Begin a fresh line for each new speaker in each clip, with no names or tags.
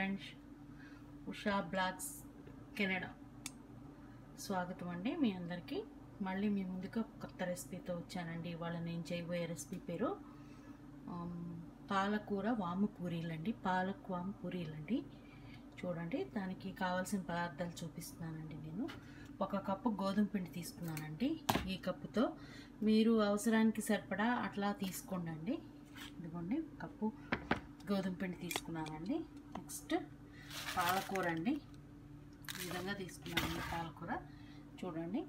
friends Usha blogs Canada స్వాగతం అండి మీ అందరికీ మళ్ళీ మీ ముందుకు ఒక కొత్త రెసిపీతో వచ్చానండి ఇవాళ నేను చేయబోయే రెసిపీ పేరు ఆమ్, పాలకూర వాము పూరీలండి పాలక్ వాము పూరీలండి చూడండి దానికి కావాల్సిన పదార్థాలు చూపిస్తున్నానండి నేను ఒక కప్పు గోధుమ పిండి తీసుకున్నానండి ఈ కప్పుతో మీరు అవసరానికి సరిపడా అట్లా తీసుకోండి ఇదిగోండి కప్పు గోధుమ పిండి తీసుకున్నానండి నెక్స్ట్ పాలకూర అండి ఈ విధంగా తీసుకున్నానండి పాలకూర చూడండి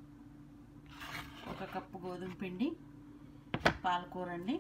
ఒక కప్పు గోధుమ పిండి పాలకూర అండి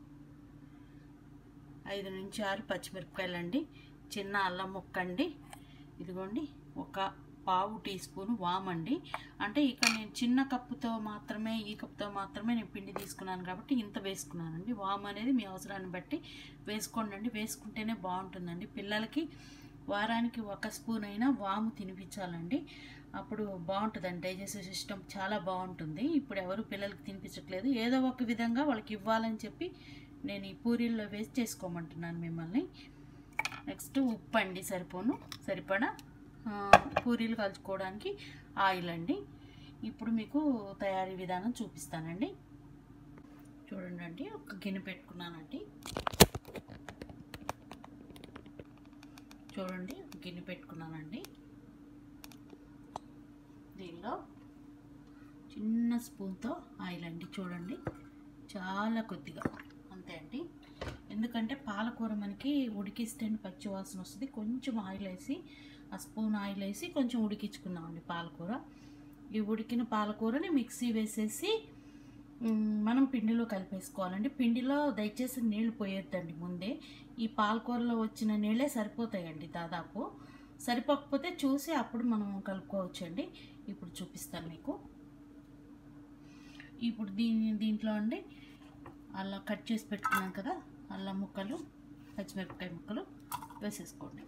ఐదు నుంచి ఆరు పచ్చిమిరపకాయలు అండి చిన్న అల్లం ముక్క అండి ఇదిగోండి ఒక పావు టీ స్పూన్ వామండి అంటే ఇక నేను చిన్న కప్పుతో మాత్రమే ఈ కప్పుతో మాత్రమే నేను పిండి తీసుకున్నాను కాబట్టి ఇంత వేసుకున్నానండి వామ్ అనేది మీ అవసరాన్ని బట్టి వేసుకోండి అండి వేసుకుంటేనే బాగుంటుందండి పిల్లలకి వారానికి ఒక స్పూన్ అయినా వాము తినిపించాలండి అప్పుడు బాగుంటుందండి డైజెస్టివ్ సిస్టమ్ చాలా బాగుంటుంది ఇప్పుడు ఎవరు పిల్లలకి తినిపించట్లేదు ఏదో ఒక విధంగా వాళ్ళకి ఇవ్వాలని చెప్పి నేను ఈ పూరీల్లో వేసి చేసుకోమంటున్నాను మిమ్మల్ని నెక్స్ట్ ఉప్పు అండి సరిపోను సరిపడా ఆ, పూరీలు కలుపుకోవడానికి ఆయిల్ అండి ఇప్పుడు మీకు తయారీ విధానం చూపిస్తానండి చూడండి అండి ఒక గిన్నె పెట్టుకున్నానండి చూడండి ఒక గిన్నె పెట్టుకున్నానండి దీనిలో చిన్న స్పూన్తో ఆయిల్ అండి చూడండి చాలా కొద్దిగా అంతే అండి ఎందుకంటే పాలకూర మనకి ఉడికిస్తే పచ్చి వాసన వస్తుంది కొంచెం ఆయిల్ వేసి ఆ స్పూన్ ఆయిల్ వేసి కొంచెం ఉడికించుకున్నామండి పాలకూర ఈ ఉడికిన పాలకూరని మిక్సీ వేసేసి మ్, మనం పిండిలో కలిపేసుకోవాలండి పిండిలో దయచేసి నీళ్లు పోయొద్దండి ముందే ఈ పాలకూరలో వచ్చిన నీళ్ళే సరిపోతాయండి దాదాపు సరిపోకపోతే చూసి అప్పుడు మనం కలుపుకోవచ్చండి ఇప్పుడు చూపిస్తాను మీకు ఇప్పుడు దీని దీంట్లో అండి అల్లం కట్ చేసి పెట్టుకున్నాం కదా అల్లం ముక్కలు పచ్చిమిరపకాయ ముక్కలు వేసేసుకోండి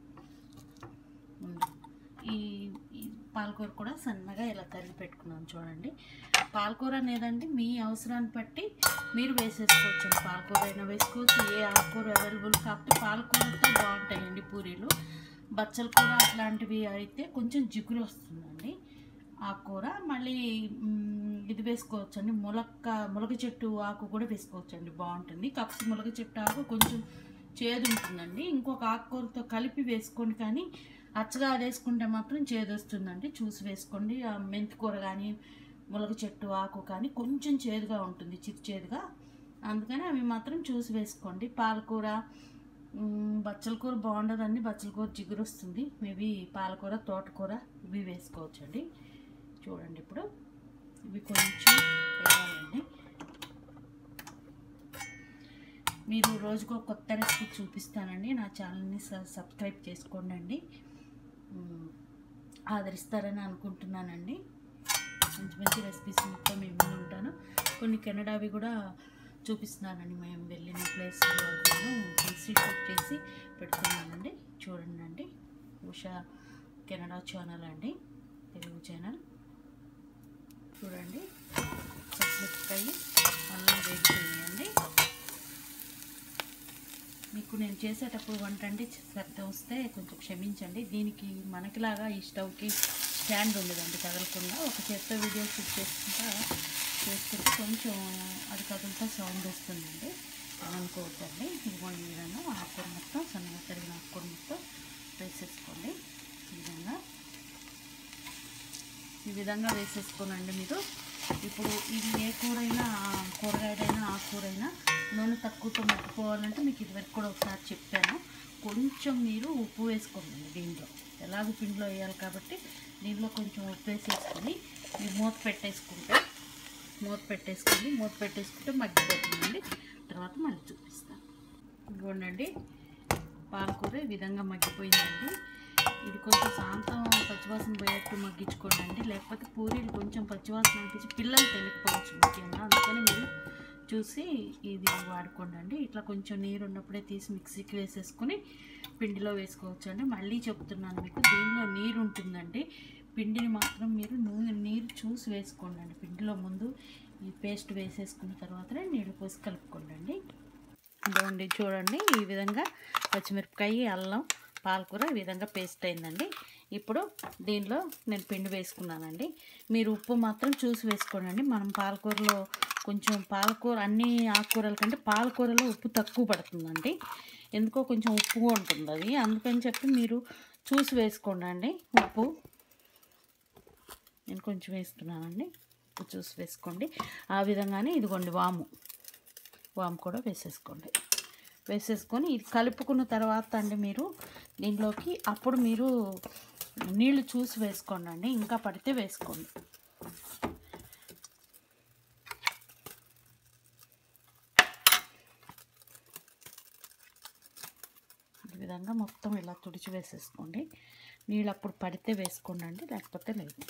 ముందు ఈ ఈ పాలకూర కూడా సన్నగా ఇలా తరిగి పెట్టుకున్నాను చూడండి పాలకూర అనేదండి మీ అవసరాన్ని బట్టి మీరు వేసేసుకోవచ్చు పాలకూర అయినా వేసుకోవచ్చు ఏ ఆకుకూర అవైలబుల్ కాకపోతే పాలకూరతో బాగుంటాయండి పూరీలు బచ్చల కూర అట్లాంటివి అయితే కొంచెం జిగురు వస్తుందండి ఆకుకూర మళ్ళీ మ్, ఇది వేసుకోవచ్చు అండి ములక్క ములగ చెట్టు ఆకు కూడా వేసుకోవచ్చు అండి బాగుంటుంది కాకపోతే ములగ చెట్టు ఆకు కొంచెం చేదు ఉంటుందండి ఇంకొక ఆకుకూరతో కలిపి వేసుకోండి కానీ అచ్చగా అది వేసుకుంటే మాత్రం చేదు వస్తుందండి చూసి వేసుకోండి ఆ మెంతి కూర కానీ ములగ చెట్టు ఆకు కానీ కొంచెం చేదుగా ఉంటుంది చిరు చేదుగా అందుకని అవి మాత్రం చూసి వేసుకోండి పాలకూర మ్, బచ్చల కూర బాగుండదండి బచ్చల కూర జిగురు వస్తుంది మేబీ పాలకూర తోటకూర ఇవి వేసుకోవచ్చండి చూడండి ఇప్పుడు ఇవి కొంచెం వేయాలండి మీరు రోజుకో కొత్త రెసిపీ చూపిస్తానండి నా ఛానల్ని స- సబ్స్క్రైబ్ చేసుకోండి అండి మ్, ఆదరిస్తారని అనుకుంటున్నానండి మంచి మంచి రెసిపీస్ మొత్తం మేము ముందు ఉంటాను కొన్ని కెనడావి కూడా చూపిస్తున్నానండి మేము వెళ్ళిన ప్లేస్ తీసి షూట్ చేసి పెడుతున్నానండి చూడండి అండి ఉషా కెనడా ఛానల్ అండి తెలుగు ఛానల్ చూడండి పచ్చిమిరపకాయ అల్లం వేగిపోయాయండి మీకు నేను చేసేటప్పుడు వంట అంటే శబ్దం వస్తే కొంచెం క్షమించండి దీనికి మనకిలాగా ఈ స్టవ్కి స్టాండ్ ఉండదండి కదలకుండా ఒక చేత్తో వీడియో షూట్ చేసుకుంటా చేస్తుంటే కొంచెం అది కదులుతా సౌండ్ వస్తుందండి అని అనుకోవద్దండి ఇదిగోండి ఈ విధంగా ఆకుకూర మొత్తం సన్నగా తరిగిన ఆకుకూర మొత్తం వేసేసుకోండి ఈ విధంగా ఈ విధంగా వేసేసుకోనండి మీరు ఇప్పుడు ఇది ఏ కూరైనా కూరగాయలైనా ఆకుకూరైనా నూనె తక్కువతో మట్టుకోవాలంటే మీకు ఇదివరకు కూడా ఒకసారి చెప్పాను కొంచెం మీరు ఉప్పు వేసుకోండి దీంట్లో ఎలాగో పిండిలో వేయాలి కాబట్టి దీంట్లో కొంచెం ఉప్పు వేసేసుకొని మీరు మూత పెట్టేసుకుంటే మూత పెట్టేసుకొని మూత పెట్టేసుకుంటే మగ్గిపోతుందండి తర్వాత మళ్ళీ చూపిస్తాను ఇదిగోండి పాలకూర ఈ విధంగా మగ్గిపోయిందండి ఇది కొంచెం శాంతం పచ్చివాసన పోయేట్టు మగ్గించుకోండి అండి లేకపోతే పూరీలు కొంచెం పచ్చివాసన అనిపించి పిల్లలు తెలియకపోవచ్చు ముఖ్యంగా అందుకని మీరు చూసి ఇది వాడుకోండి అండి ఇట్లా కొంచెం నీరు ఉన్నప్పుడే తీసి మిక్సీకి వేసేసుకొని పిండిలో వేసుకోవచ్చు అండి మళ్ళీ చెప్తున్నాను మీకు దీనిలో నీరు ఉంటుందండి పిండిని మాత్రం మీరు నూనె నీరు చూసి వేసుకోండి అండి పిండిలో ముందు ఈ పేస్ట్ వేసేసుకున్న తర్వాతనే నీళ్ళు పోసి కలుపుకోండి అండి ఇదిగోండి చూడండి ఈ విధంగా పచ్చిమిరపకాయ అల్లం పాలకూర ఈ విధంగా పేస్ట్ అయిందండి ఇప్పుడు దీనిలో నేను పిండి వేసుకున్నానండి మీరు ఉప్పు మాత్రం చూసి వేసుకోండి మనం పాలకూరలో కొంచెం పాలకూర అన్ని ఆకుకూరల కంటే పాలకూరలో ఉప్పు తక్కువ పడుతుందండి ఎందుకో కొంచెం ఉప్పుగా ఉంటుంది అది అందుకని చెప్పి మీరు చూసి వేసుకోండి అండి ఉప్పు నేను కొంచెం వేస్తున్నానండి ఉప్పు చూసి వేసుకోండి ఆ విధంగానే ఇదిగోండి వాము వాము కూడా వేసేసుకోండి వేసేసుకొని ఇది కలుపుకున్న తర్వాత అండి మీరు దీంట్లోకి అప్పుడు మీరు నీళ్లు చూసి వేసుకోండి అండి ఇంకా పడితే వేసుకోండి ఈ విధంగా మొత్తం ఇలా తుడిచి వేసేసుకోండి నీళ్ళు అప్పుడు పడితే వేసుకోండి అండి లేకపోతే లేదు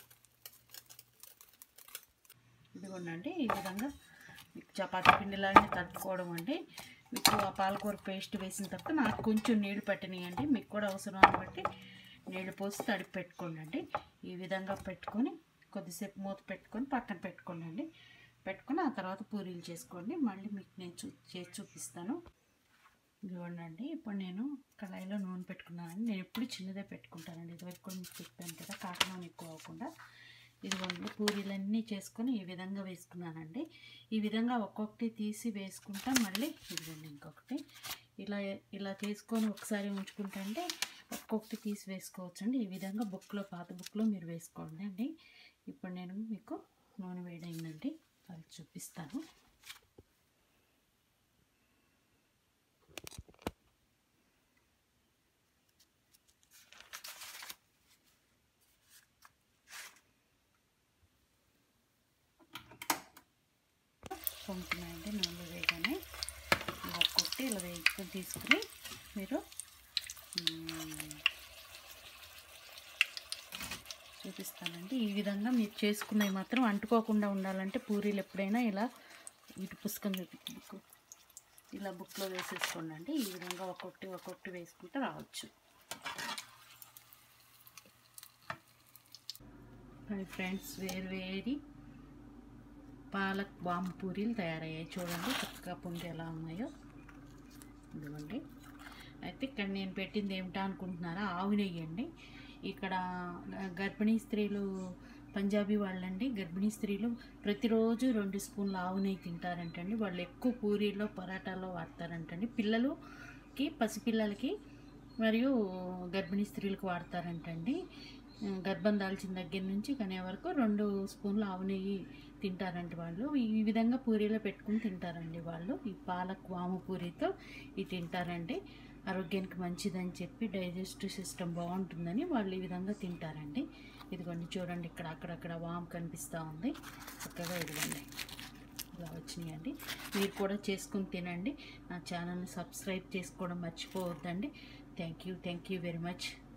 ఇదిగోండి ఈ విధంగా మీకు చపాతీ పిండిలాగానే తట్టుకోవడం అండి మీకు ఆ పాలకూర పేస్ట్ వేసిన తర్వాత నాకు కొంచెం నీళ్ళు పెట్టనియండి మీకు కూడా అవసరం బట్టి నీళ్ళు పోసి తడిపి పెట్టుకోండి అండి ఈ విధంగా పెట్టుకొని కొద్దిసేపు మూత పెట్టుకొని పక్కన పెట్టుకోండి అండి పెట్టుకొని ఆ తర్వాత పూరీలు చేసుకోండి మళ్ళీ మీకు నేను చూ చేసి చూపిస్తాను ఇదిగోండి ఇప్పుడు నేను కళాయిలో నూనె పెట్టుకున్నానండి నేను ఎప్పుడు చిన్నదే పెట్టుకుంటానండి ఇదివరకు కూడా మీకు చెప్పాను కదా కాటనం ఎక్కువ అవ్వకుండా ఇదిగోండి పూరీలన్నీ చేసుకొని ఈ విధంగా వేసుకున్నానండి ఈ విధంగా ఒక్కొక్కటి తీసి వేసుకుంటా మళ్ళీ ఇదిగోండి ఇంకొకటి ఇలా ఇలా చేసుకొని ఒకసారి ఉంచుకుంటా అంటే ఒక్కొక్కటి తీసి వేసుకోవచ్చండి ఈ విధంగా బుక్లో పాత బుక్లో మీరు వేసుకోండి అండి ఇప్పుడు నేను మీకు నూనె వేడైందండి అది చూపిస్తాను పొంగుతున్నాయండి నూనె వేయగానే ఇవి ఒక్కొక్కటి ఇలా వేసుకొని తీసుకుని మీరు మ్, చూపిస్తానండి ఈ విధంగా మీరు చేసుకున్నవి మాత్రం అంటుకోకుండా ఉండాలంటే పూరీలు ఎప్పుడైనా ఇలా ఇటు పుస్తకం చూపి బుక్ ఇలా బుక్లో వేసేసుకోండి అండి ఈ విధంగా ఒక్కొక్కటి ఒక్కొక్కటి వేసుకుంటే రావచ్చు హాయ్ ఫ్రెండ్స్ వేరు వేరి పాలక్ బాంబు పూరీలు తయారయ్యాయి చూడండి చక్కగా పొంగి ఎలా ఉన్నాయో ఇదిగోండి అయితే ఇక్కడ నేను పెట్టింది ఏమిటా అనుకుంటున్నారా ఆవు నెయ్యి అండి ఇక్కడ గర్భిణీ స్త్రీలు పంజాబీ వాళ్ళండి గర్భిణీ స్త్రీలు ప్రతిరోజు రెండు స్పూన్ల ఆవు నెయ్యి తింటారంటండి వాళ్ళు ఎక్కువ పూరీలో పరాటాలో వాడతారంటండి పిల్లలుకి పసిపిల్లలకి మరియు గర్భిణీ స్త్రీలకు వాడతారంటండి గర్భం దాల్చిన దగ్గర నుంచి కనే వరకు రెండు స్పూన్లు ఆవు నెయ్యి తింటారండి వాళ్ళు ఈ విధంగా పూరీలో పెట్టుకుని తింటారండి వాళ్ళు ఈ పాలక్ వాము పూరితో ఇది తింటారండి ఆరోగ్యానికి మంచిదని చెప్పి డైజెస్టివ్ సిస్టమ్ బాగుంటుందని వాళ్ళు ఈ విధంగా తింటారండి ఇదిగోండి చూడండి ఇక్కడ అక్కడక్కడ వాము కనిపిస్తూ ఉంది చక్కగా ఇదిగోండి ఇలా వచ్చినాయండి మీరు కూడా చేసుకుని తినండి నా ఛానల్ని సబ్స్క్రైబ్ చేసుకోవడం మర్చిపోవద్దండి thank you thank you very much